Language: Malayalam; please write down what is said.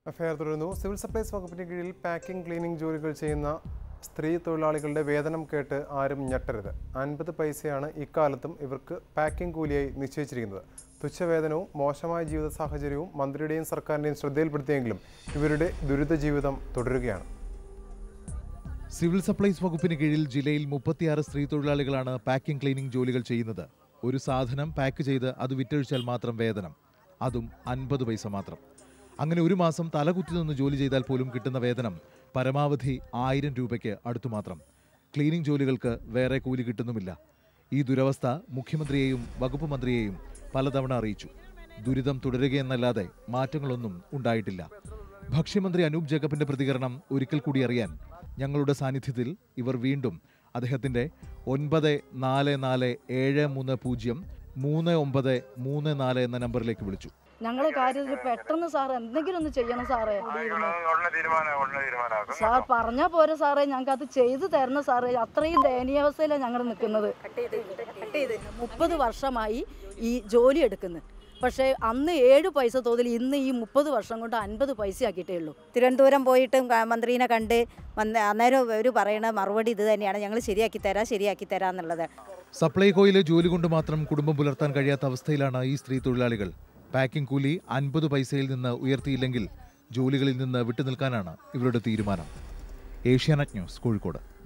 എഫ്ഐആർ തുടരുന്നു സിവിൽ സപ്ലൈസ് വകുപ്പിന് കീഴിൽ പാക്കിംഗ് ക്ലീനിംഗ് ജോലികൾ ചെയ്യുന്ന സ്ത്രീ തൊഴിലാളികളുടെ വേതനം കേട്ട് ആരും ഞെട്ടരുത് അൻപത് പൈസയാണ് ഇക്കാലത്തും ഇവർക്ക് പാക്കിംഗ് കൂലിയായി നിശ്ചയിച്ചിരിക്കുന്നത് തുച്ഛവേതനവും മോശമായ ജീവിത സാഹചര്യവും മന്ത്രിയുടെയും സർക്കാരിൻ്റെയും ശ്രദ്ധയിൽപ്പെടുത്തിയെങ്കിലും ഇവരുടെ ദുരിത ജീവിതം തുടരുകയാണ് സിവിൽ സപ്ലൈസ് വകുപ്പിന് കീഴിൽ ജില്ലയിൽ മുപ്പത്തിയാറ് സ്ത്രീ തൊഴിലാളികളാണ് പാക്കിംഗ് ക്ലീനിംഗ് ജോലികൾ ചെയ്യുന്നത് ഒരു സാധനം പാക്ക് ചെയ്ത് അത് വിറ്റഴിച്ചാൽ മാത്രം വേതനം അതും അൻപത് പൈസ മാത്രം അങ്ങനെ ഒരു മാസം തലകുത്തി നിന്ന് ജോലി ചെയ്താൽ പോലും കിട്ടുന്ന വേതനം പരമാവധി ആയിരം രൂപയ്ക്ക് അടുത്തു മാത്രം ക്ലീനിംഗ് ജോലികൾക്ക് വേറെ കൂലി കിട്ടുന്നുമില്ല ഈ ദുരവസ്ഥ മുഖ്യമന്ത്രിയെയും വകുപ്പ് മന്ത്രിയെയും പലതവണ അറിയിച്ചു ദുരിതം തുടരുകയെന്നല്ലാതെ മാറ്റങ്ങളൊന്നും ഉണ്ടായിട്ടില്ല ഭക്ഷ്യമന്ത്രി അനൂപ് ജേക്കബിന്റെ പ്രതികരണം ഒരിക്കൽ കൂടി അറിയാൻ ഞങ്ങളുടെ സാന്നിധ്യത്തിൽ ഇവർ വീണ്ടും അദ്ദേഹത്തിന്റെ ഒൻപത് നാല് നാല് ഏഴ് മൂന്ന് പൂജ്യം മൂന്ന് ഒമ്പത് മൂന്ന് നാല് എന്ന നമ്പറിലേക്ക് വിളിച്ചു ഞങ്ങളെ കാര്യത്തിൽ പെട്ടെന്ന് സാർ എന്തെങ്കിലും ഒന്ന് ചെയ്യണം സാറേ ഉടനെ തീരുമാനം ഉടനെ തീരുമാനമാക്കും സാർ പറഞ്ഞാൽ പോരെ സാറേ ഞങ്ങൾക്ക് അത് ചെയ്തു തരണം സാറേ അത്രയും ദയനീയാവസ്ഥയിലാണ് ഞങ്ങൾ നിൽക്കുന്നത് മുപ്പത് വർഷമായി ഈ ജോലി എടുക്കുന്നത് പക്ഷേ അന്ന് ഏഴ് പൈസ തോതിൽ ഇന്ന് ഈ മുപ്പത് വർഷം കൊണ്ട് അൻപത് പൈസ ആക്കിയിട്ടേ ഉള്ളൂ തിരുവനന്തപുരം പോയിട്ടും ക- മന്ത്രീനെ കണ്ട് വന്ന് അന്നേരം അവർ പറയണ മറുപടി ഇത് തന്നെയാണ് ഞങ്ങൾ ശരിയാക്കി തരാം ശരിയാക്കി തരാം എന്നുള്ളത് സപ്ലൈകോയിലെ ജോലി കൊണ്ട് മാത്രം കുടുംബം പുലർത്താൻ കഴിയാത്ത അവസ്ഥയിലാണ് ഈ സ്ത്രീ തൊഴിലാളികൾ പാക്കിംഗ് കൂലി അൻപത് പൈസയിൽ നിന്ന് ഉയർത്തിയില്ലെങ്കിൽ ജോലികളിൽ നിന്ന് വിട്ടുനിൽക്കാനാണ് ഇവരുടെ തീരുമാനം ഏഷ്യാനെറ്റ് ന്യൂസ് കോഴിക്കോട്